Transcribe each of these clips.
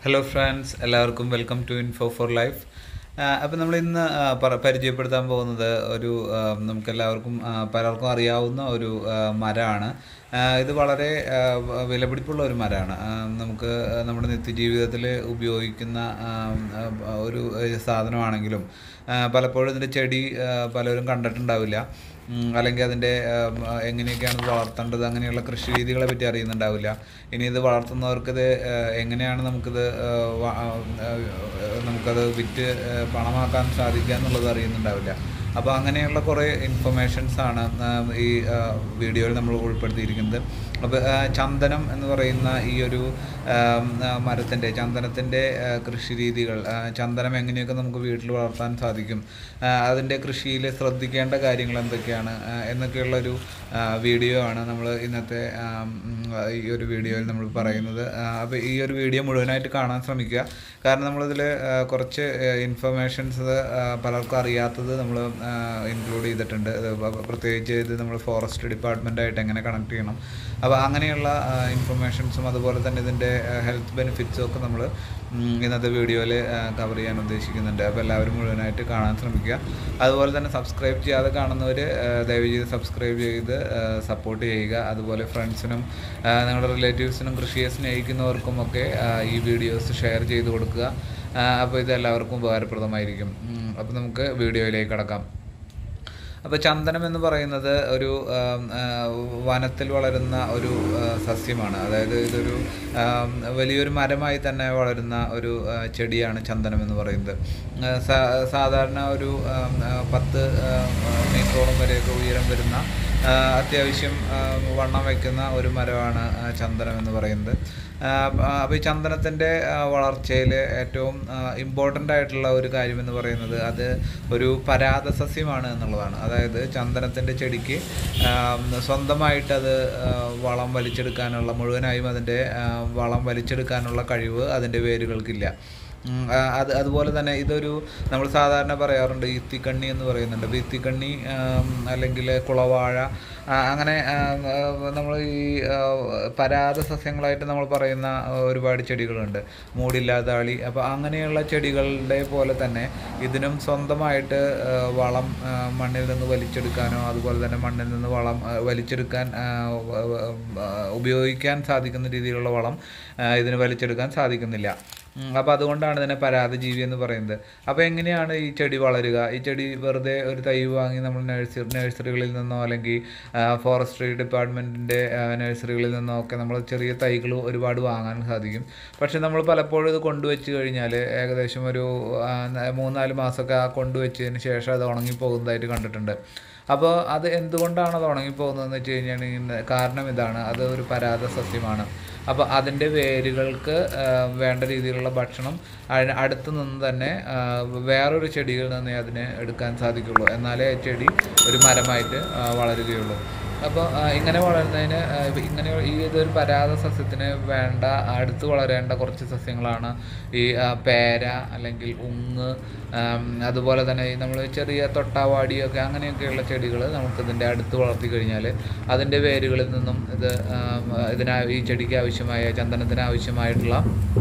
hello friends എല്ലാവർക്കും welcome to info for life അപ്പം നമ്മൾ ഇന്ന് ആ, പറ- പരിചയപ്പെടുത്താൻ പോകുന്നത് ഒരു ആ, നമുക്കെല്ലാവർക്കും ആ, പലർക്കും അറിയാവുന്ന ഒരു ആ, മരമാണ് ആ, ഇത് വളരെ ആ, വ- വിലപിടിപ്പുള്ള ഒരു മരമാണ് ആ, നമുക്ക് നമ്മുടെ നിത്യജീവിതത്തിൽ ഉപയോഗിക്കുന്ന ആ, ആ, ഒരു സാധനമാണെങ്കിലും ആ, പലപ്പോഴും ഇതിൻ്റെ ചെടി ആ, പലരും കണ്ടിട്ടുണ്ടാവില്ല ഉം, അല്ലെങ്കിൽ അതിൻ്റെ ആം, ആ, എങ്ങനെയൊക്കെയാണ് ഇത് വളർത്തേണ്ടത് അങ്ങനെയുള്ള കൃഷി രീതികളെ പറ്റി അറിയുന്നുണ്ടാവില്ല ഇനി ഇത് വളർത്തുന്നവർക്കിത് ആ, എങ്ങനെയാണ് നമുക്കിത് ആ, വ- ആ, ആ, നമുക്കത് വിറ്റ് ആ, പണമാക്കാൻ സാധിക്കുക എന്നുള്ളത് അറിയുന്നുണ്ടാവില്ല അപ്പോൾ അങ്ങനെയുള്ള കുറേ ഇൻഫർമേഷൻസ് ആണ് ആ, ഈ ആ, വീഡിയോയിൽ നമ്മൾ ഉൾപ്പെടുത്തിയിരിക്കുന്നത് അപ്പോൾ ആ, ചന്ദനം എന്ന് പറയുന്ന ഈ ഒരു മരത്തിൻ്റെ ചന്ദനത്തിൻ്റെ കൃഷി രീതികൾ ആ, ചന്ദനം എങ്ങനെയൊക്കെ നമുക്ക് വീട്ടിൽ വളർത്താൻ സാധിക്കും ആ, അതിൻ്റെ കൃഷിയിൽ ശ്രദ്ധിക്കേണ്ട കാര്യങ്ങൾ എന്തൊക്കെയാണ് ആ, എന്നൊക്കെയുള്ളൊരു ആ, വീഡിയോ ആണ് നമ്മൾ ഇന്നത്തെ ആ, ഉം, ഈ ഒരു വീഡിയോയിൽ നമ്മൾ പറയുന്നത് അപ്പോൾ ഈ ഒരു വീഡിയോ മുഴുവനായിട്ട് കാണാൻ ശ്രമിക്കുക കാരണം നമ്മളിതിൽ കുറച്ച് ഇൻഫർമേഷൻസ് പലർക്കും അറിയാത്തത് നമ്മൾ ഇൻക്ലൂഡ് ചെയ്തിട്ടുണ്ട് ഇത് പ- പ്രത്യേകിച്ച് ഇത് നമ്മൾ ഫോറസ്റ്റ് ഡിപ്പാർട്ട്മെൻറ്റായിട്ട് എങ്ങനെ കണക്ട് ചെയ്യണം അപ്പോൾ അങ്ങനെയുള്ള ഇൻഫർമേഷൻസും അതുപോലെ തന്നെ ഇതിൻ്റെ ഹെൽത്ത് ബെനിഫിറ്റ്സും ഒക്കെ നമ്മൾ ഇന്നത്തെ വീഡിയോയിൽ കവർ ചെയ്യാൻ ഉദ്ദേശിക്കുന്നുണ്ട് അപ്പോൾ എല്ലാവരും മുഴുവനായിട്ട് കാണാൻ ശ്രമിക്കുക അതുപോലെ തന്നെ സബ്സ്ക്രൈബ് ചെയ്യാതെ കാണുന്നവർ ദയവ് ചെയ്ത് സബ്സ്ക്രൈബ് ചെയ്ത് സപ്പോർട്ട് ചെയ്യുക അതുപോലെ ഫ്രണ്ട്സിനും നിങ്ങളുടെ റിലേറ്റീവ്സിനും കൃഷിയെ സ്നേഹിക്കുന്നവർക്കും ഒക്കെ ആ, ഈ വീഡിയോസ് ഷെയർ ചെയ്ത് കൊടുക്കുക അപ്പോൾ ഇത് എല്ലാവർക്കും ഉപകാരപ്രദമായിരിക്കും അപ്പോൾ നമുക്ക് വീഡിയോയിലേക്ക് കടക്കാം അപ്പോൾ ചന്ദനം എന്ന് പറയുന്നത് ഒരു ആം, ആ, വനത്തിൽ വളരുന്ന ഒരു ആ, സസ്യമാണ് അതായത് ഇതൊരു ആം, വലിയൊരു മരമായി തന്നെ വളരുന്ന ഒരു ആ, ചെടിയാണ് ചന്ദനം എന്ന് പറയുന്നത് ആ, സാ- സാധാരണ ഒരു ആം, ആ, പത്ത് ആ, മീറ്ററോളം വരെയൊക്കെ ഉയരം വരുന്ന ആ, അത്യാവശ്യം ആ, വണ്ണം വയ്ക്കുന്ന ഒരു മരമാണ് ആ, ചന്ദനം എന്ന് പറയുന്നത് അപ്പോൾ ഈ ചന്ദനത്തിൻ്റെ വളർച്ചയിൽ ഏറ്റവും ഇമ്പോർട്ടൻ്റ് ആയിട്ടുള്ള ഒരു കാര്യം എന്ന് പറയുന്നത് അത് ഒരു പരാത സസ്യമാണ് എന്നുള്ളതാണ് അതായത് ചന്ദനത്തിൻ്റെ ചെടിക്ക് ആ, സ്വന്തമായിട്ട് അത് ആ, വളം വലിച്ചെടുക്കാനുള്ള മുഴുവനായും അതിൻ്റെ ആ, വളം വലിച്ചെടുക്കാനുള്ള കഴിവ് അതിൻ്റെ വേരുകൾക്കില്ല ഉം, ആ, അത് അതുപോലെ തന്നെ ഇതൊരു നമ്മൾ സാധാരണ പറയാറുണ്ട് ഇത്തിക്കണ്ണി എന്ന് പറയുന്നുണ്ട് അപ്പോൾ ഇത്തിക്കണ്ണി ആം, അല്ലെങ്കിൽ കുളവാഴ ആ, അങ്ങനെ നമ്മൾ ഈ ആ, പരാത സസ്യങ്ങളായിട്ട് നമ്മൾ പറയുന്ന ആ, ഒരുപാട് ചെടികളുണ്ട് മൂടില്ലാതാളി അപ്പോൾ അങ്ങനെയുള്ള ചെടികളുടെ പോലെ തന്നെ ഇതിനും സ്വന്തമായിട്ട് ആ, വളം ആ, മണ്ണിൽ നിന്ന് വലിച്ചെടുക്കാനോ അതുപോലെ തന്നെ മണ്ണിൽ നിന്ന് വളം ആ, വലിച്ചെടുക്കാൻ ആ, വ- വ- ആ, ഉപയോഗിക്കാൻ സാധിക്കുന്ന രീതിയിലുള്ള വളം ആ, ഇതിന് വലിച്ചെടുക്കാൻ സാധിക്കുന്നില്ല അപ്പോൾ അതുകൊണ്ടാണ് ഇതിനെ പരാതജീവി എന്ന് പറയുന്നത് അപ്പോൾ എങ്ങനെയാണ് ഈ ചെടി വളരുക ഈ ചെടി വെറുതെ ഒരു തൈ വാങ്ങി നമ്മൾ നഴ്സറി നഴ്സറികളിൽ നിന്നോ അല്ലെങ്കിൽ ഫോറസ്ട്രി ഡിപ്പാർട്ട്മെൻറ്റിൻ്റെ നഴ്സറികളിൽ നിന്നോ ഒക്കെ നമ്മൾ ചെറിയ തൈകൾ ഒരുപാട് വാങ്ങാൻ സാധിക്കും പക്ഷെ നമ്മൾ പലപ്പോഴും ഇത് കൊണ്ടുവച്ച് കഴിഞ്ഞാൽ ഏകദേശം ഒരു ആ, ന- മൂന്നാല് മാസമൊക്കെ ആ കൊണ്ടുവച്ചതിന് ശേഷം അത് ഉണങ്ങിപ്പോകുന്നതായിട്ട് കണ്ടിട്ടുണ്ട് അപ്പോൾ അത് എന്തുകൊണ്ടാണ് അത് ഉണങ്ങിപ്പോകുന്നതെന്ന് വെച്ച് കഴിഞ്ഞാൽ കാരണം ഇതാണ് അത് ഒരു പരാത സസ്യമാണ് അപ്പോൾ അതിൻ്റെ വേരുകൾക്ക് ആ, വേണ്ട രീതിയിലുള്ള ഭക്ഷണം അതിന് അടുത്ത് നിന്ന് തന്നെ ആ, വേറൊരു ചെടിയിൽ നിന്ന് അതിനെ എടുക്കാൻ സാധിക്കുള്ളൂ എന്നാലേ ആ ചെടി ഒരു മരമായിട്ട് ആ, വളരുകയുള്ളൂ അപ്പോൾ ആ, ഇങ്ങനെ വളരുന്നതിന് ആ, ഇപ്പ ഇങ്ങനെ ഈ ഇതൊരു പരാത സസ്യത്തിന് വേണ്ട അടുത്ത് വളരേണ്ട കുറച്ച് സസ്യങ്ങളാണ് ഈ ആ, പേര അല്ലെങ്കിൽ ഉങ്ങ് ആം, അതുപോലെ തന്നെ നമ്മൾ ചെറിയ തൊട്ടാവാടിയൊക്കെ അങ്ങനെയൊക്കെയുള്ള ചെടികൾ നമുക്ക് ഇതിൻ്റെ അടുത്ത് വളർത്തി കഴിഞ്ഞാൽ അതിൻ്റെ വേരുകളിൽ നിന്നും ഇത് ആം, ഇതിനാ ഈ ചെടിക്ക് ആവശ്യമായ ചന്ദനത്തിന് ആവശ്യമായിട്ടുള്ള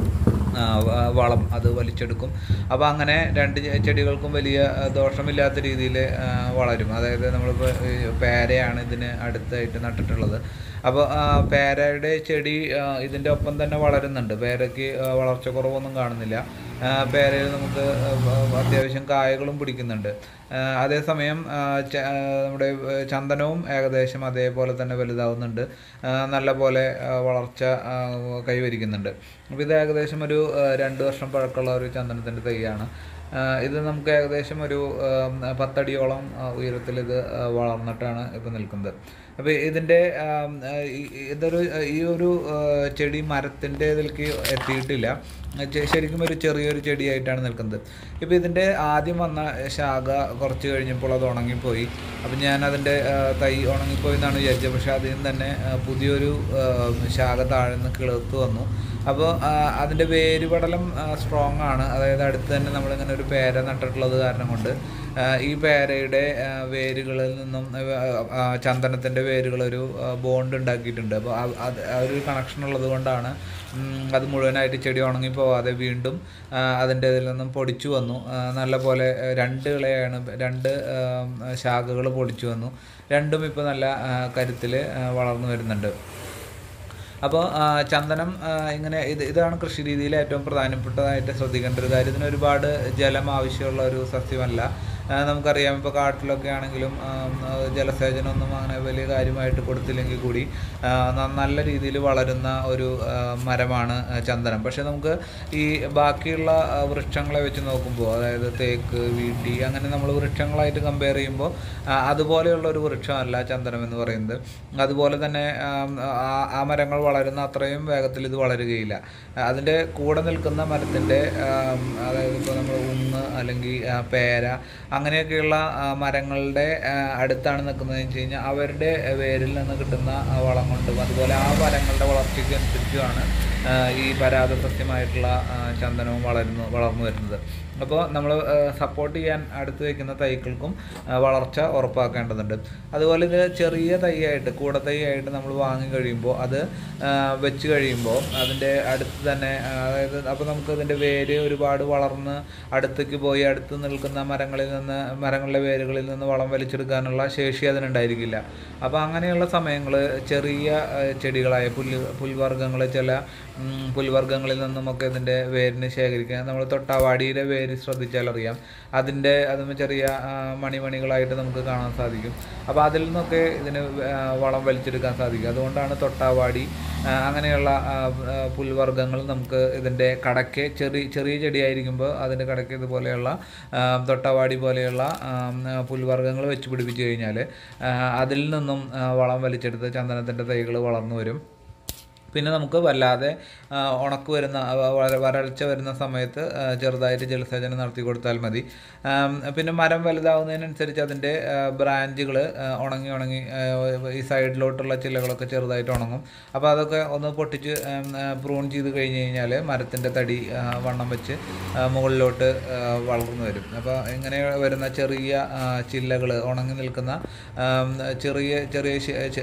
ആ, വ- വളം അത് വലിച്ചെടുക്കും അപ്പോൾ അങ്ങനെ രണ്ട് ചെ- ചെടികൾക്കും വലിയ ആ, ദോഷമില്ലാത്ത രീതിയിൽ വളരും അതായത് നമ്മളിപ്പോൾ ഈ പേരയാണ് ഇതിന് അടുത്തായിട്ട് നട്ടിട്ടുള്ളത് അപ്പോൾ പേരയുടെ ചെടി ആ, ഇതിൻ്റെ ഒപ്പം തന്നെ വളരുന്നുണ്ട് പേരയ്ക്ക് ആ, വളർച്ച കുറവൊന്നും കാണുന്നില്ല ആ, പേരയിൽ നമുക്ക് ആ, അത്യാവശ്യം കായകളും പിടിക്കുന്നുണ്ട് ആ, അതേസമയം ആ, ച- ആ, നമ്മുടെ ആ, ചന്ദനവും ഏകദേശം അതേപോലെ തന്നെ വലുതാവുന്നുണ്ട് ആ, നല്ല പോലെ ആ, വളർച്ച ആ, കൈവരിക്കുന്നുണ്ട് അപ്പോൾ ഇത് ഏകദേശം ഒരു ആ, രണ്ട് വർഷം പഴക്കമുള്ള ഒരു ചന്ദനത്തിൻ്റെ തൈയാണ് ആ, ഇത് നമുക്ക് ഏകദേശം ഒരു ആ, പത്തടിയോളം ആ, ഉയരത്തിൽ ഇത് ആ, വളർന്നിട്ടാണ് ഇപ്പോൾ നിൽക്കുന്നത് അപ്പോൾ ഇതിൻ്റെ ആം, ആ, ഈ- ഈ- ഇതൊരു ആ, ഈ ഒരു ആ, ചെടി മരത്തിൻ്റെ ഇതിലേക്ക് എത്തിയിട്ടില്ല ചെ- ശരിക്കും ഒരു ചെറിയൊരു ചെടിയായിട്ടാണ് നിൽക്കുന്നത് ഇപ്പോൾ ഇതിൻ്റെ ആദ്യം വന്ന ശാഖ കുറച്ച് കഴിഞ്ഞപ്പോൾ അത് ഉണങ്ങിപ്പോയി അപ്പം ഞാൻ അതിൻ്റെ ആ, തൈ ഉണങ്ങിപ്പോയി എന്നാണ് വിചാരിച്ചത് പക്ഷേ അതിൽ നിന്ന് തന്നെ ആ, പുതിയൊരു ആ, ശാഖ താഴ്ന്ന് കിളിർത്ത് വന്നു അപ്പോൾ അതിൻ്റെ വേരുപടലം സ്ട്രോങ് ആണ് അതായത് അടുത്ത് തന്നെ നമ്മളിങ്ങനെ ഒരു ഒരു പേര നട്ടിട്ടുള്ളത് കാരണം കൊണ്ട് ആ, ഈ പേരയുടെ ആ, വേരുകളിൽ നിന്നും ചന്ദനത്തിൻ്റെ വേരുകൾ ഒരു ബോണ്ട് ഉണ്ടാക്കിയിട്ടുണ്ട് അപ്പോൾ അത് ആ ഒരു കണക്ഷൻ ഉള്ളത് കൊണ്ടാണ് ഉം, അത് മുഴുവനായിട്ട് ചെടി ഉണങ്ങി പോവാതെ വീണ്ടും ആ, അതിൻ്റെ ഇതിൽ നിന്നും പൊടിച്ചു വന്നു ആ, നല്ല പോലെ ആ, രണ്ട് ഇളയാണ് രണ്ട് ശാഖകൾ പൊടിച്ചു വന്നു രണ്ടും ഇപ്പോൾ നല്ല കരുത്തിൽ വളർന്നു വരുന്നുണ്ട് അപ്പോൾ ചന്ദനം ആ, ഇങ്ങനെ ഇത് ഇതാണ് കൃഷി രീതിയിൽ ഏറ്റവും പ്രധാനപ്പെട്ടതായിട്ട് ശ്രദ്ധിക്കേണ്ട ഒരു കാര്യം ഇതിന് ഒരുപാട് ജലം ആവശ്യമുള്ള ഒരു സസ്യമല്ല ആ, നമുക്കറിയാം ഇപ്പോൾ കാട്ടിലൊക്കെ ആണെങ്കിലും ആ, ആ, ജലസേചനമൊന്നും അങ്ങനെ വലിയ കാര്യമായിട്ട് കൊടുത്തില്ലെങ്കിൽ കൂടി ആ, ന- നല്ല രീതിയിൽ വളരുന്ന ഒരു ആ, മരമാണ് ആ, ചന്ദനം പക്ഷേ നമുക്ക് ഈ ബാക്കിയുള്ള ആ, വൃക്ഷങ്ങളെ വെച്ച് നോക്കുമ്പോൾ അതായത് തേക്ക് വീട്ടി അങ്ങനെ നമ്മൾ വൃക്ഷങ്ങളായിട്ട് കമ്പയർ ചെയ്യുമ്പോൾ ആ, അതുപോലെയുള്ള ഒരു വൃക്ഷമല്ല ചന്ദനം എന്ന് പറയുന്നത് അതുപോലെ തന്നെ ആം, ആ ആ മരങ്ങൾ വളരുന്ന അത്രയും വേഗത്തിൽ ഇത് വളരുകയില്ല അതിൻ്റെ കൂടെ നിൽക്കുന്ന മരത്തിൻ്റെ ആം, അതായത് ഇപ്പോൾ നമ്മൾ ഉങ്ങ് അല്ലെങ്കിൽ ആ, പേര അങ്ങനെയൊക്കെയുള്ള ആ, മരങ്ങളുടെ ആ, അടുത്താണ് നിൽക്കുന്നതെന്ന് വെച്ച് കഴിഞ്ഞാൽ അവരുടെ വേരിൽ നിന്ന് കിട്ടുന്ന ആ വളം കൊണ്ടും അതുപോലെ ആ മരങ്ങളുടെ വളർച്ചയ്ക്ക് അനുസരിച്ചുമാണ് ആ, ഈ പരാത സസ്യമായിട്ടുള്ള ആ, ചന്ദനവും വളരുന്നു വളർന്നു വരുന്നത് അപ്പോൾ നമ്മൾ സപ്പോർട്ട് ചെയ്യാൻ അടുത്ത് വയ്ക്കുന്ന തൈകൾക്കും ആ, വളർച്ച ഉറപ്പാക്കേണ്ടതുണ്ട് അതുപോലെ ഇത് ചെറിയ തൈയായിട്ട് കൂട തൈയായിട്ട് നമ്മൾ വാങ്ങി കഴിയുമ്പോൾ അത് ആ, വെച്ച് കഴിയുമ്പോൾ അതിൻ്റെ അടുത്ത് തന്നെ ആ, അതായത് അപ്പോൾ നമുക്ക് അതിൻ്റെ വേര് ഒരുപാട് വളർന്ന് അടുത്തേക്ക് പോയി അടുത്ത് നിൽക്കുന്ന മരങ്ങളിൽ നിന്ന് മരങ്ങളുടെ വേരുകളിൽ നിന്ന് വളം വലിച്ചെടുക്കാനുള്ള ശേഷി അതിനുണ്ടായിരിക്കില്ല അപ്പോൾ അങ്ങനെയുള്ള സമയങ്ങൾ ചെറിയ ആ, ചെടികളായ പുല്ല് പുൽവർഗ്ഗങ്ങൾ ചില ഉം, പുൽവർഗ്ഗങ്ങളിൽ നിന്നുമൊക്കെ ഇതിൻ്റെ വേരിന് ശേഖരിക്കാൻ നമ്മൾ തൊട്ടാവാടിയുടെ വേര് ശ്രദ്ധിച്ചാൽ അറിയാം അതിൻ്റെ അതും ചെറിയ ആ, മണിമണികളായിട്ട് നമുക്ക് കാണാൻ സാധിക്കും അപ്പോൾ അതിൽ നിന്നൊക്കെ ഇതിന് ആ, വളം വലിച്ചെടുക്കാൻ സാധിക്കും അതുകൊണ്ടാണ് തൊട്ടാവാടി ആ, അങ്ങനെയുള്ള ആ, ആ, പുൽവർഗ്ഗങ്ങൾ നമുക്ക് ഇതിൻ്റെ കടയ്ക്ക് ചെറിയ ചെറിയ ചെടിയായിരിക്കുമ്പോൾ അതിൻ്റെ കടയ്ക്ക് ഇതുപോലെയുള്ള ആ, തൊട്ടാവാടി പോലെയുള്ള ആ, ആ, പുൽവർഗ്ഗങ്ങൾ വെച്ച് പിടിപ്പിച്ച് കഴിഞ്ഞാൽ അതിൽ നിന്നും ആ, വളം വലിച്ചെടുത്ത് ചന്ദനത്തിൻ്റെ തൈകൾ വളർന്നു വരും പിന്നെ നമുക്ക് വല്ലാതെ ആ, ഉണക്ക് വരുന്ന ആ, വര- വരൾച്ച വരുന്ന സമയത്ത് ആ, ചെറുതായിട്ട് ജലസേചനം നടത്തി കൊടുത്താൽ മതി ആം, പിന്നെ മരം വലുതാവുന്നതിനനുസരിച്ച് അതിൻ്റെ ബ്രാഞ്ചുകൾ ഉണങ്ങി ഉണങ്ങി ആ, ഈ സൈഡിലോട്ടുള്ള ചില്ലകളൊക്കെ ചെറുതായിട്ട് ഉണങ്ങും അപ്പോൾ അതൊക്കെ ഒന്ന് പൊട്ടിച്ച് പ്രൂൺ ചെയ്ത് കഴിഞ്ഞ് കഴിഞ്ഞാൽ മരത്തിൻ്റെ തടി ആ, വണ്ണം വെച്ച് ആ, മുകളിലോട്ട് ആ, വളർന്നു വരും അപ്പോൾ ഇങ്ങനെ വരുന്ന ചെറിയ ചില്ലകൾ ഉണങ്ങി നിൽക്കുന്ന ആം, ചെറിയ ചെറിയ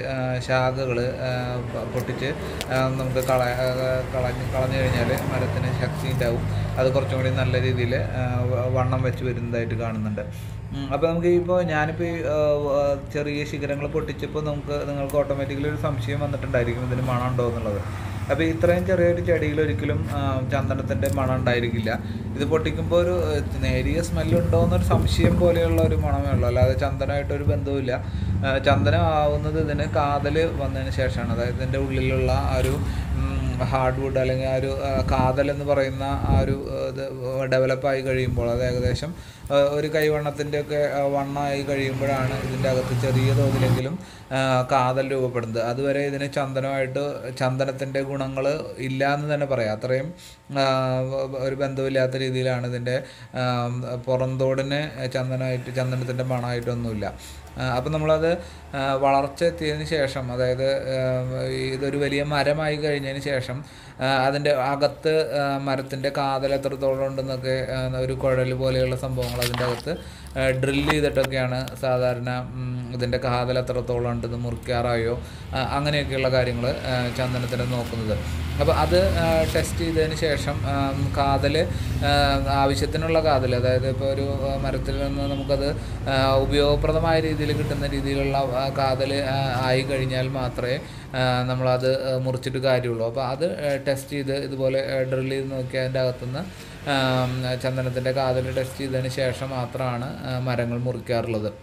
ശാഖകൾ പൊട്ടിച്ച് ആ, നമുക്ക് കള ആ, കളഞ്ഞ് കളഞ്ഞു കഴിഞ്ഞാൽ മരത്തിന് ശക്തി ഉണ്ടാവും അത് കുറച്ചും കൂടി നല്ല രീതിയിൽ വണ്ണം വെച്ച് വരുന്നതായിട്ട് കാണുന്നുണ്ട് അപ്പോൾ നമുക്ക് ഇപ്പോൾ ഞാനിപ്പോൾ ഈ ആ, ആ, ചെറിയ ശിഖരങ്ങൾ പൊട്ടിച്ചപ്പോൾ നമുക്ക് നിങ്ങൾക്ക് ഓട്ടോമാറ്റിക്കലി ഒരു സംശയം വന്നിട്ടുണ്ടായിരിക്കും ഇതിന് മണം ഉണ്ടോ എന്നുള്ളത് അപ്പോൾ ഇത്രയും ചെറിയൊരു ചെടിയിൽ ഒരിക്കലും ആ, ചന്ദനത്തിൻ്റെ മണം ഉണ്ടായിരിക്കില്ല ഇത് പൊട്ടിക്കുമ്പോൾ ഒരു ഏഹ്, നേരിയ സ്മെല്ലുണ്ടോ എന്നൊരു സംശയം പോലെയുള്ള ഒരു മണമേ ഉള്ളൂ അല്ലാതെ ചന്ദനമായിട്ടൊരു ബന്ധവുമില്ല ആ, ചന്ദനം ആവുന്നത് ഇതിന് കാതൽ വന്നതിന് ശേഷമാണ് അതായത് ഇതിൻ്റെ ഉള്ളിലുള്ള ആ ഒരു ഹാർഡ് വുഡ് അല്ലെങ്കിൽ ആ ഒരു ആ, കാതൽ എന്ന് പറയുന്ന ആ ഒരു ആ, ഇത് ഡെവലപ്പായി കഴിയുമ്പോൾ അത് ഏകദേശം ആ, ഒരു കൈവണ്ണത്തിൻ്റെ ഒക്കെ ആ, വണ്ണമായി കഴിയുമ്പോഴാണ് ഇതിൻ്റെ അകത്ത് ചെറിയ തോതിലെങ്കിലും ആ, കാതൽ രൂപപ്പെടുന്നത് അതുവരെ ഇതിന് ചന്ദനമായിട്ട് ചന്ദനത്തിൻ്റെ ഗുണങ്ങൾ ഇല്ല എന്ന് തന്നെ പറയാം അത്രയും ആ, ഒരു ബന്ധമില്ലാത്ത രീതിയിലാണ് ഇതിൻ്റെ ആ, പുറന്തോടിന് ചന്ദനമായിട്ട് ചന്ദനത്തിൻ്റെ മണമായിട്ടൊന്നുമില്ല അപ്പം നമ്മളത് ആ, വളർച്ച എത്തിയതിന് ശേഷം അതായത് ആ, ഇതൊരു വലിയ മരമായി കഴിഞ്ഞതിന് ശേഷം ആ, അതിൻ്റെ അകത്ത് മരത്തിൻ്റെ കാതൽ എത്രത്തോളം ഉണ്ടെന്നൊക്കെ ആ, ഒരു കുഴൽ പോലെയുള്ള സംഭവങ്ങൾ അതിൻ്റെ അകത്ത് ഡ്രില്ല് ചെയ്തിട്ടൊക്കെയാണ് സാധാരണ ഉം, ഇതിൻ്റെ കാതൽ എത്രത്തോളം ഉണ്ടെന്ന് മുറിക്കാറായോ ആ, അങ്ങനെയൊക്കെയുള്ള കാര്യങ്ങൾ ചന്ദനത്തിന് നോക്കുന്നത് അപ്പോൾ അത് ടെസ്റ്റ് ചെയ്തതിന് ശേഷം കാതൽ ആവശ്യത്തിനുള്ള കാതൽ അതായത് ഇപ്പോൾ ഒരു ആ, മരത്തിൽ നിന്ന് നമുക്കത് ആ, ഉപയോഗപ്രദമായ രീതിയിൽ കിട്ടുന്ന രീതിയിലുള്ള ആ, കാതൽ ആ, ആയി കഴിഞ്ഞാൽ മാത്രമേ ആ, നമ്മളത് ആ, മുറിച്ചിട്ട് കാര്യമുള്ളൂ അപ്പോൾ അത് ടെസ്റ്റ് ചെയ്ത് ഇതുപോലെ ഡ്രിൽ ചെയ്ത് നോക്കി അതിൻ്റെ അകത്തുനിന്ന് ചന്ദനത്തിൻ്റെ കാതൽ ടെസ്റ്റ് ചെയ്തതിന് ശേഷം മാത്രമാണ് ആ, മരങ്ങൾ മുറിക്കാറുള്ളത്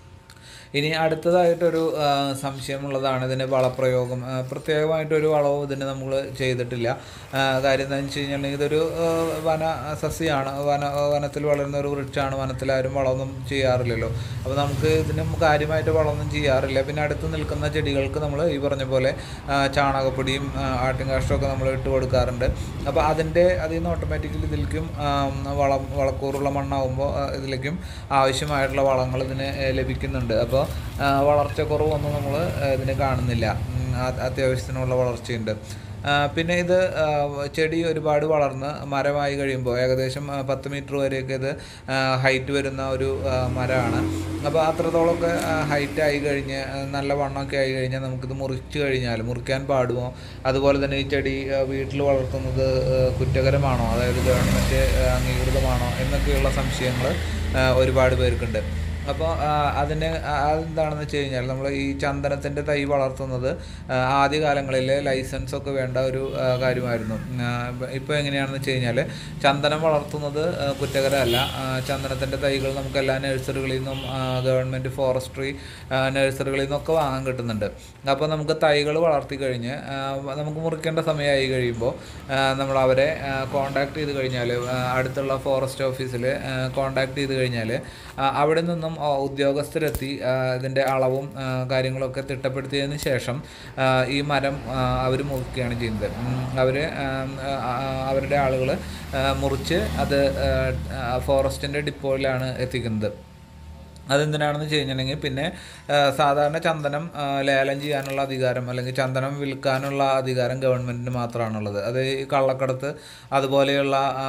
ഇനി അടുത്തതായിട്ടൊരു ആ, സംശയമുള്ളതാണ് ഇതിന് വളപ്രയോഗം ആ, പ്രത്യേകമായിട്ടൊരു വളവും ഇതിന് നമ്മൾ ചെയ്തിട്ടില്ല ആ, കാര്യം എന്താണെന്ന് വെച്ച് കഴിഞ്ഞാൽ ഇതൊരു ആ, വന സസ്യമാണ് വന വനത്തിൽ വളരുന്ന ഒരു വൃക്ഷമാണ് വനത്തിൽ ആരും വളമൊന്നും ചെയ്യാറില്ലല്ലോ അപ്പോൾ നമുക്ക് ഇതിന് കാര്യമായിട്ട് വളമൊന്നും ചെയ്യാറില്ല പിന്നെ അടുത്ത് നിൽക്കുന്ന ചെടികൾക്ക് നമ്മൾ ഈ പറഞ്ഞ പോലെ ആ, ചാണകപ്പൊടിയും ആ, ആട്ടിൻകാഷ്ടമൊക്കെ നമ്മൾ ഇട്ട് കൊടുക്കാറുണ്ട് അപ്പോൾ അതിൻ്റെ അതിൽ നിന്ന് ഓട്ടോമാറ്റിക്കലി ഇതിലേക്കും ആ, വളം വളക്കൂറുള്ള മണ്ണാവുമ്പോൾ ആ, ഇതിലേക്കും ആവശ്യമായിട്ടുള്ള വളങ്ങൾ ഇതിന് ഏ, ലഭിക്കുന്നുണ്ട് അപ്പോൾ വളർച്ച കുറവൊന്നും നമ്മൾ ഇതിന് കാണുന്നില്ല ഉം, ആ- അത്യാവശ്യത്തിനുള്ള വളർച്ചയുണ്ട് ആ, പിന്നെ ഇത് ആ, ചെടി ഒരുപാട് വളർന്ന് മരമായി കഴിയുമ്പോൾ ഏകദേശം ആ, പത്ത് മീറ്റർ വരെയൊക്കെ ഇത് ഹൈറ്റ് വരുന്ന ഒരു ആ, മരമാണ് അപ്പോൾ അത്രത്തോളമൊക്കെ ഹൈറ്റ് ആയി കഴിഞ്ഞ് ആ, നല്ല വണ്ണമൊക്കെ ആയി കഴിഞ്ഞാൽ നമുക്കിത് മുറിച്ച് കഴിഞ്ഞാൽ മുറിക്കാൻ പാടുമോ അതുപോലെ തന്നെ ഈ ചെടി ആ, വീട്ടിൽ വളർത്തുന്നത് ആ, കുറ്റകരമാണോ അതായത് ഗവൺമെൻറ് അംഗീകൃതമാണോ എന്നൊക്കെയുള്ള സംശയങ്ങൾ ഒരുപാട് പേർക്കുണ്ട് അപ്പോൾ അതിന് ആ, അതെന്താണെന്ന് വെച്ച് കഴിഞ്ഞാൽ നമ്മൾ ഈ ചന്ദനത്തിൻ്റെ തൈ വളർത്തുന്നത് ആ, ആദ്യകാലങ്ങളിൽ ലൈസൻസ് ഒക്കെ വേണ്ട ഒരു ആ, കാര്യമായിരുന്നു ഇപ്പോൾ എങ്ങനെയാണെന്ന് വെച്ച് കഴിഞ്ഞാൽ ചന്ദനം വളർത്തുന്നത് ആ, കുറ്റകരമല്ല ആ, ചന്ദനത്തിൻ്റെ തൈകൾ നമുക്ക് എല്ലാ നഴ്സറികളിൽ നിന്നും ഗവൺമെൻറ് ഫോറസ്ട്രി നഴ്സറികളിൽ നിന്നൊക്കെ വാങ്ങാൻ കിട്ടുന്നുണ്ട് അപ്പോൾ നമുക്ക് തൈകൾ വളർത്തി കഴിഞ്ഞ് ആ, നമുക്ക് മുറിക്കേണ്ട സമയമായി കഴിയുമ്പോൾ നമ്മൾ അവരെ കോണ്ടാക്ട് ചെയ്ത് കഴിഞ്ഞാൽ അടുത്തുള്ള ഫോറസ്റ്റ് ഓഫീസിൽ കോണ്ടാക്ട് ചെയ്ത് കഴിഞ്ഞാൽ അവിടെ നിന്നും ആ, ഉദ്യോഗസ്ഥരെത്തി ആ, ഇതിൻ്റെ അളവും ആ, കാര്യങ്ങളൊക്കെ തിട്ടപ്പെടുത്തിയതിന് ശേഷം ആ, ഈ മരം അവർ മുറിക്കുകയാണ് ചെയ്യുന്നത് അവർ അവരുടെ ആളുകൾ മുറിച്ച് അത് ഫോറസ്റ്റിൻ്റെ ഡിപ്പോയിലാണ് എത്തിക്കുന്നത് അതെന്തിനാണെന്ന് വെച്ച് കഴിഞ്ഞിട്ടുണ്ടെങ്കിൽ പിന്നെ ആ, സാധാരണ ചന്ദനം ആ, ലേലം ചെയ്യാനുള്ള അധികാരം അല്ലെങ്കിൽ ചന്ദനം വിൽക്കാനുള്ള അധികാരം ഗവൺമെൻറ്റിന് മാത്രമാണുള്ളത് അത് ഈ കള്ളക്കടത്ത് അതുപോലെയുള്ള ആ,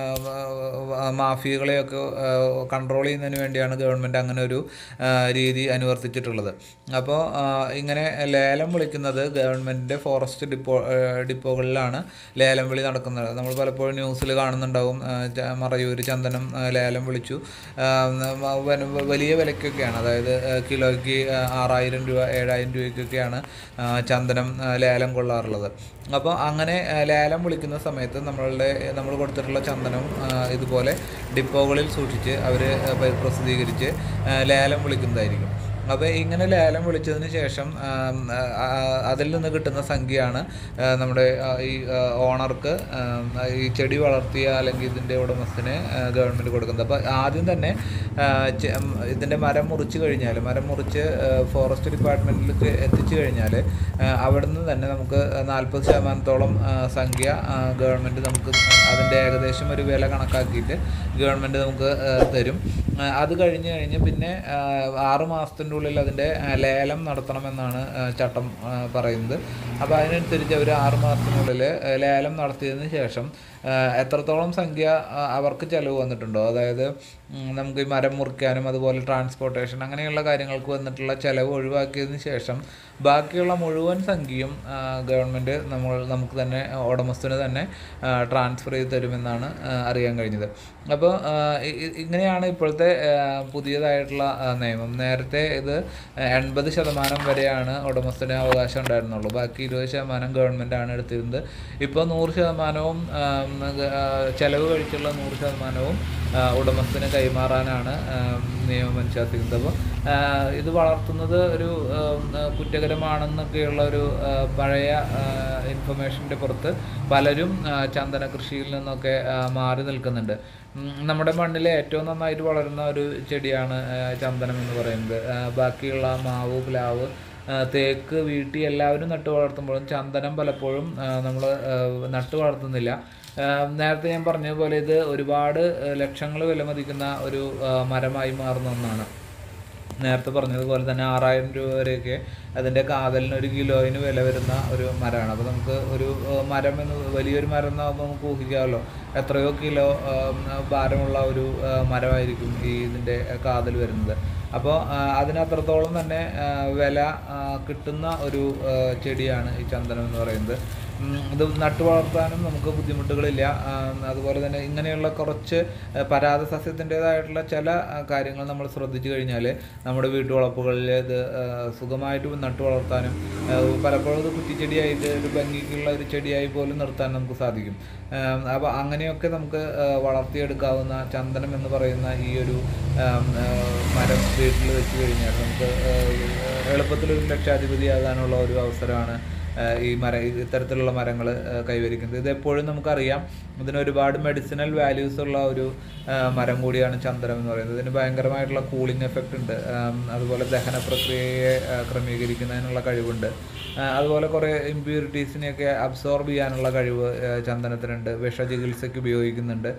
ആ, മാഫിയകളെയൊക്കെ കൺട്രോൾ ചെയ്യുന്നതിന് വേണ്ടിയാണ് ഗവൺമെൻറ് അങ്ങനെ ഒരു ആ, രീതി അനുവർത്തിച്ചിട്ടുള്ളത് അപ്പോൾ ആ, ഇങ്ങനെ ലേലം വിളിക്കുന്നത് ഗവൺമെൻറ്റിൻ്റെ ഫോറസ്റ്റ് ഡിപ്പോ ആ, ഡിപ്പോകളിലാണ് ലേലം വിളി നടക്കുന്നത് നമ്മൾ പലപ്പോഴും ന്യൂസിൽ കാണുന്നുണ്ടാവും ആ, ച- മറയൂർ ചന്ദനം ആ, ലേലം വിളിച്ചു ആ, വ- വ- വലിയ വിലയ്ക്കൊക്കെയാണ് അതായത് ആ, കിലോയ്ക്ക് ആ, ആറായിരം രൂപ ഏഴായിരം രൂപയ്ക്കൊക്കെയാണ് ആ, ചന്ദനം ആ, ലേലം കൊള്ളാറുള്ളത് അപ്പോൾ അങ്ങനെ ആ, ലേലം വിളിക്കുന്ന സമയത്ത് നമ്മളുടെ നമ്മൾ കൊടുത്തിട്ടുള്ള ചന്ദനം ആ, ഇതുപോലെ ഡിപ്പോകളിൽ സൂക്ഷിച്ച് അവർ പ്രസിദ്ധീകരിച്ച് ആ, ലേലം വിളിക്കുന്നതായിരിക്കും അപ്പോൾ ഇങ്ങനെ ലേലം വിളിച്ചതിന് ശേഷം ആം, ആ, ആ, അതിൽ നിന്ന് കിട്ടുന്ന സംഖ്യയാണ് ആ, നമ്മുടെ ആ, ഈ ആ, ഓണർക്ക് ആം, ഈ ചെടി വളർത്തിയ അല്ലെങ്കിൽ ഇതിൻ്റെ ഉടമസ്ഥന് ഗവൺമെൻറ് കൊടുക്കുന്നത് അപ്പോൾ ആദ്യം തന്നെ ആ, ചെ- ഉം, ഇതിൻ്റെ മരം മുറിച്ച് കഴിഞ്ഞാൽ മരം മുറിച്ച് ആ, ഫോറസ്റ്റ് ഡിപ്പാർട്ട്മെൻറ്റിലേക്ക് എത്തിച്ചു കഴിഞ്ഞാൽ ആ, അവിടുന്ന് തന്നെ നമുക്ക് നാൽപ്പത് ശതമാനത്തോളം ആ, സംഖ്യ ആ, ഗവൺമെൻറ് നമുക്ക് അതിൻ്റെ ഏകദേശം ഒരു വില കണക്കാക്കിയിട്ട് ഗവൺമെൻറ് നമുക്ക് ആ, തരും ആ, അത് കഴിഞ്ഞ് കഴിഞ്ഞ് പിന്നെ ആ, ആറ് മാസത്തിൻ്റെ ഉള്ളിൽ അതിൻ്റെ ആ, ലേലം നടത്തണമെന്നാണ് ആ, ചട്ടം ആ, പറയുന്നത് അപ്പോൾ അതിനനുസരിച്ച് അവർ ആറ് മാസത്തിനുള്ളിൽ ആ, ലേലം നടത്തിയതിന് ശേഷം ആ, എത്രത്തോളം സംഖ്യ ആ, അവർക്ക് ചിലവ് വന്നിട്ടുണ്ടോ അതായത് ഉം, നമുക്ക് ഈ മരം മുറിക്കാനും അതുപോലെ ട്രാൻസ്പോർട്ടേഷൻ അങ്ങനെയുള്ള കാര്യങ്ങൾക്ക് വന്നിട്ടുള്ള ചിലവ് ഒഴിവാക്കിയതിന് ശേഷം ബാക്കിയുള്ള മുഴുവൻ സംഖ്യയും ആ, ഗവൺമെൻറ് നമ്മൾ നമുക്ക് തന്നെ ഉടമസ്ഥന് തന്നെ ട്രാൻസ്ഫർ ചെയ്ത് തരുമെന്നാണ് ആ, അറിയാൻ കഴിഞ്ഞത് അപ്പോൾ ആ, ഇ- ഇ- ഇങ്ങനെയാണ് ഇപ്പോഴത്തെ ആ, പുതിയതായിട്ടുള്ള ആ, നിയമം നേരത്തെ ഇത് എൺപത് ശതമാനം വരെയാണ് ഉടമസ്ഥന് അവകാശം ഉണ്ടായിരുന്നുള്ളൂ ബാക്കി ഇരുപത് ശതമാനം ഗവൺമെൻറ്റാണ് എടുത്തിരുന്നത് ഇപ്പോൾ നൂറ് ശതമാനവും ആ, ഗ- ആ, ചെലവ് കഴിച്ചുള്ള നൂറ് ശതമാനവും ആ, ഉടമസ്ഥന് കൈമാറാനാണ് ആ, നിയമം അനുശാസിക്കുന്നത് അപ്പോൾ ആ, ഇത് വളർത്തുന്നത് ഒരു ആ, ആ, കുറ്റകരമാണെന്നൊക്കെയുള്ള ഒരു ആ, പഴയ ഇൻഫർമേഷൻ്റെ പുറത്ത് പലരും ആ, ചന്ദന കൃഷിയിൽ നിന്നൊക്കെ ആ, മാറി നിൽക്കുന്നുണ്ട് ഉം, നമ്മുടെ മണ്ണിൽ ഏറ്റവും നന്നായിട്ട് വളരുന്ന ഒരു ചെടിയാണ് ആ, ചന്ദനം എന്ന് പറയുന്നത് ആ, ബാക്കിയുള്ള മാവ് പ്ലാവ് ആ, തേക്ക് വീട്ടി എല്ലാവരും നട്ടു വളർത്തുമ്പോഴും ചന്ദനം പലപ്പോഴും നമ്മൾ നട്ടു വളർത്തുന്നില്ല ആ, നേരത്തെ ഞാൻ പറഞ്ഞ പോലെ ഇത് ഒരുപാട് ലക്ഷങ്ങൾ വിലമതിക്കുന്ന ഒരു ആ, മരമായി മാറുന്ന ഒന്നാണ് നേരത്തെ പറഞ്ഞതുപോലെ തന്നെ ആറായിരം രൂപ വരെയൊക്കെ അതിൻ്റെ കാതലിന് ഒരു കിലോയിന് വില വരുന്ന ഒരു മരമാണ് അപ്പോൾ നമുക്ക് ഒരു ആ, മരം എന്ന് വലിയൊരു മരം എന്നാകുമ്പോൾ നമുക്ക് ഊഹിക്കാമല്ലോ എത്രയോ കിലോ ആ, ഭാരമുള്ള ഒരു ആ, മരമായിരിക്കും ഈ ഇതിൻ്റെ കാതൽ വരുന്നത് അപ്പോൾ അതിന് അത്രത്തോളം തന്നെ ആ, വില ആ, കിട്ടുന്ന ഒരു ആ, ചെടിയാണ് ഈ ചന്ദനം എന്ന് പറയുന്നത് ഉം, ഇത് നട്ടു വളർത്താനും നമുക്ക് ബുദ്ധിമുട്ടുകളില്ല ആ, അതുപോലെ തന്നെ ഇങ്ങനെയുള്ള കുറച്ച് ആ, പരാത സസ്യത്തിൻ്റെതായിട്ടുള്ള ചില ആ, കാര്യങ്ങൾ നമ്മൾ ശ്രദ്ധിച്ചു കഴിഞ്ഞാൽ നമ്മുടെ വീട്ടുവളപ്പുകളിൽ ഇത് ആ, സുഖമായിട്ട് നട്ടു വളർത്താനും ആ, പലപ്പോഴും ഇത് കുറ്റിച്ചെടിയായിട്ട് ഒരു ഭംഗിക്കുള്ള ഒരു ചെടിയായി പോലും നിർത്താൻ നമുക്ക് സാധിക്കും അപ്പോൾ അങ്ങനെയൊക്കെ നമുക്ക് ആ, വളർത്തിയെടുക്കാവുന്ന ചന്ദനം എന്ന് പറയുന്ന ഈ ഒരു ആം, ആ, മരം വീട്ടിൽ വെച്ച് കഴിഞ്ഞാൽ നമുക്ക് ആ, എളുപ്പത്തിലൊരു ലക്ഷാധിപതിയാകാനുള്ള ഒരു അവസരമാണ് ആ, ഈ മര ഇത്തരത്തിലുള്ള മരങ്ങൾ കൈവരിക്കുന്നത് ഇത് എപ്പോഴും നമുക്കറിയാം ഇതിന് ഒരുപാട് മെഡിസിനൽ വാല്യൂസ് ഉള്ള ഒരു ആ, മരം കൂടിയാണ് ചന്ദനം എന്ന് പറയുന്നത് ഇതിന് ഭയങ്കരമായിട്ടുള്ള കൂളിംഗ് എഫക്റ്റ് ഉണ്ട് ആം, അതുപോലെ ദഹന പ്രക്രിയയെ ആ, ക്രമീകരിക്കുന്നതിനുള്ള കഴിവുണ്ട് ആ, അതുപോലെ കുറേ ഇമ്പ്യൂരിറ്റീസിനെയൊക്കെ അബ്സോർബ് ചെയ്യാനുള്ള കഴിവ് ആ, ചന്ദനത്തിനുണ്ട് വിഷചികിത്സയ്ക്ക് ഉപയോഗിക്കുന്നുണ്ട്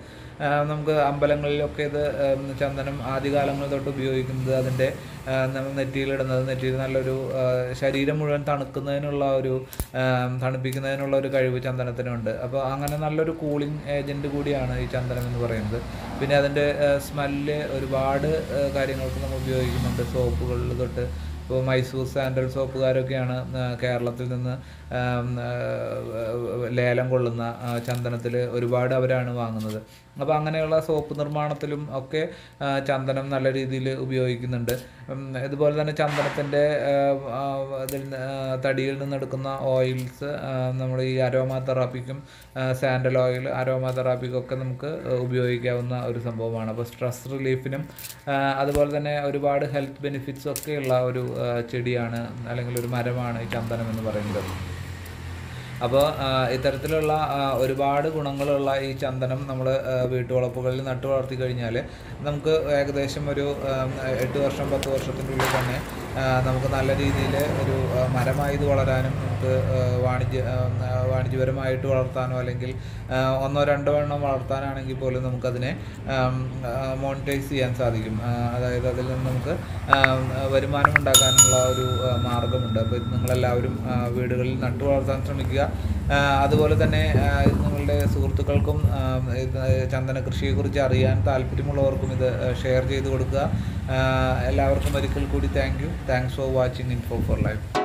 ആ, നമുക്ക് അമ്പലങ്ങളിലൊക്കെ ഇത് ഉം, ചന്ദനം ആദ്യകാലങ്ങൾ തൊട്ട് ഉപയോഗിക്കുന്നത് അതിൻ്റെ ആ, നമ്മൾ നെറ്റിയിലിടുന്നത് നെറ്റിയിൽ നല്ലൊരു ആ, ശരീരം മുഴുവൻ തണുക്കുന്നതിനുള്ള ഒരു ആ, തണുപ്പിക്കുന്നതിനുള്ള ഒരു കഴിവ് ചന്ദനത്തിനുണ്ട് അപ്പോൾ അങ്ങനെ നല്ലൊരു കൂളിംഗ് ഏജൻറ്റ് കൂടിയാണ് ഈ ചന്ദനം എന്ന് പറയുന്നത് പിന്നെ അതിൻ്റെ സ്മെല്ല് ഒരുപാട് ആ, കാര്യങ്ങൾക്ക് നമ്മൾ ഉപയോഗിക്കുന്നുണ്ട് സോപ്പുകളിൽ തൊട്ട് ഇപ്പോൾ മൈസൂർ സാൻഡൽ സോപ്പുകാരൊക്കെയാണ് ആ, കേരളത്തിൽ നിന്ന് ആം, ആ, ലേലം കൊള്ളുന്ന ചന്ദനത്തിൽ ഒരുപാട് അവരാണ് വാങ്ങുന്നത് അപ്പോൾ അങ്ങനെയുള്ള സോപ്പ് നിർമ്മാണത്തിലും ഒക്കെ ആ, ചന്ദനം നല്ല രീതിയിൽ ഉപയോഗിക്കുന്നുണ്ട് ഉം, ഇതുപോലെ തന്നെ ചന്ദനത്തിൻ്റെ അതിൽ നിന്ന്, ആ, തടിയിൽ നിന്നെടുക്കുന്ന ഓയിൽസ് നമ്മൾ ഈ അരോമ തെറാപ്പിക്കും സാൻഡൽ ഓയിൽ അരോമ തെറാപ്പിക്കും ഒക്കെ നമുക്ക് ഉപയോഗിക്കാവുന്ന ഒരു സംഭവമാണ് അപ്പോൾ സ്ട്രെസ് റിലീഫിനും ആ, അതുപോലെ തന്നെ ഒരുപാട് ഹെൽത്ത് ബെനിഫിറ്റ്സ് ഒക്കെയുള്ള ഒരു ആ, ചെടിയാണ് അല്ലെങ്കിൽ ഒരു മരമാണ് ഈ ചന്ദനം എന്ന് പറയുന്നത് അപ്പോൾ ഇത്തരത്തിലുള്ള ആ, ഒരുപാട് ഗുണങ്ങളുള്ള ഈ ചന്ദനം നമ്മൾ വീട്ടുവളപ്പുകളിൽ നട്ടു വളർത്തി കഴിഞ്ഞാൽ നമുക്ക് ഏകദേശം ഒരു ആ, എട്ട് വർഷം പത്ത് വർഷത്തിൻ്റെ ഉള്ളിൽ തന്നെ ആ, നമുക്ക് നല്ല രീതിയിൽ ഒരു ആ, മരമായി ഇത് വളരാനും നമുക്ക് ആ, വാണിജ്യ ആ, ആ, വാണിജ്യപരമായിട്ട് വളർത്താനോ അല്ലെങ്കിൽ ആ, ഒന്നോ രണ്ടോ എണ്ണം വളർത്താനാണെങ്കിൽ പോലും നമുക്കതിനെ മോണിറ്റൈസ് ചെയ്യാൻ സാധിക്കും ആ, അതായത് അതിൽ നിന്ന് നമുക്ക് ആ, വരുമാനം ഉണ്ടാക്കാനുള്ള ഒരു ആ, മാർഗമുണ്ട് അപ്പോൾ ഇത് നിങ്ങളെല്ലാവരും ആ, വീടുകളിൽ നട്ടു വളർത്താൻ ശ്രമിക്കുക ആ, അതുപോലെ തന്നെ ആ, ഇത് നിങ്ങളുടെ സുഹൃത്തുക്കൾക്കും ആ, ഇത് ചന്ദന കൃഷിയെക്കുറിച്ച് അറിയാൻ താല്പര്യമുള്ളവർക്കും ഇത് ഷെയർ ചെയ്ത് കൊടുക്കുക ആ, എല്ലാവർക്കും ഒരിക്കൽ കൂടി thank you thanks for watching info for life